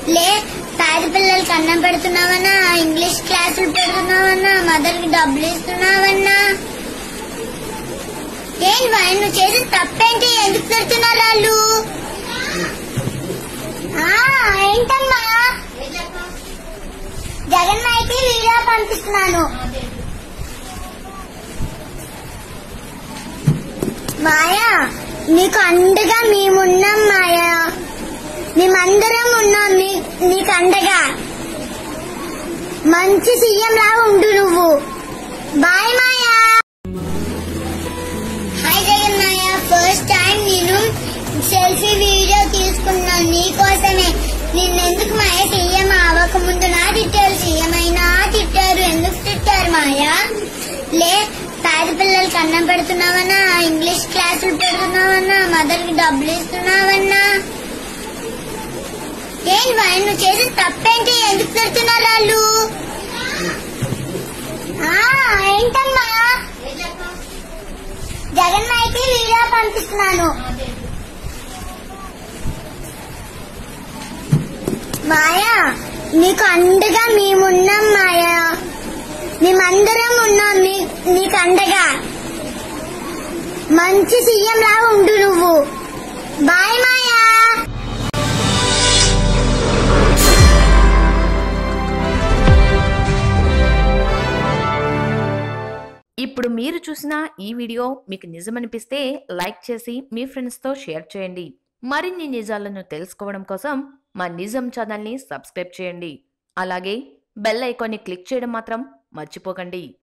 లే పేద పిల్లలకి అన్నం పెడుతున్నావన్నా ఇంగ్లీష్ క్లాసులు పెడుతున్నావన్నా మదర్ కి డబ్బులు ఇస్తున్నావన్నా ఏంటి వాయ్ నువ్వు చేసిన తప్పేంటి ఎందుకు పెడుతున్నారు వాళ్ళు ఆ, ఏంటమ్మా జగన్ నాయకి వీడియో పంపిస్తున్నాను మాయా నీకు అండగా మేమున్నాం మాయా మేమందరం ఉన్నాం నీ- నీకు అండగా మంచి సీఎం లా ఉండు నువ్వు బాయ్ మాయా హాయ్ జగన్ మాయా ఫస్ట్ టైం నేను సెల్ఫీ వీడియో తీసుకున్నాను నీకోసమే నిన్నెందుకు మాయా సీఎం అవ్వక ముందు నా తిట్టారు సీఎం అయినా తిట్టారు ఎందుకు తిట్టారు మాయా లే పేద పిల్లలకి అన్నం పెడుతున్నావన్నా ఇంగ్లీష్ క్లాసులు పెడుతున్నావన్నా మదర్ కి డబ్బులు ఇస్తున్నావన్నా ఏంటి వాయ్ నువ్వు చేసిన తప్పేంటి ఎందుకు పెడుతున్నారు వాళ్ళు ఆ, ఏంటమ్మా జగన్ నాయకి వీడియో పంపిస్తున్నాను మాయా నీకు అండగా మేమున్నాం మాయా మేమందరం ఉన్నాం నీ- నీకు అండగా మంచి సీఎం లా ఉండు నువ్వు బాయ్ మాయా ఇప్పుడు మీరు చూసిన ఈ వీడియో మీకు నిజమనిపిస్తే లైక్ చేసి మీ ఫ్రెండ్స్తో షేర్ చేయండి మరిన్ని నిజాలను తెలుసుకోవడం కోసం మా నిజం ఛానల్ని సబ్స్క్రైబ్ చేయండి అలాగే బెల్ ఐకాన్ని క్లిక్ చేయడం మాత్రం మర్చిపోకండి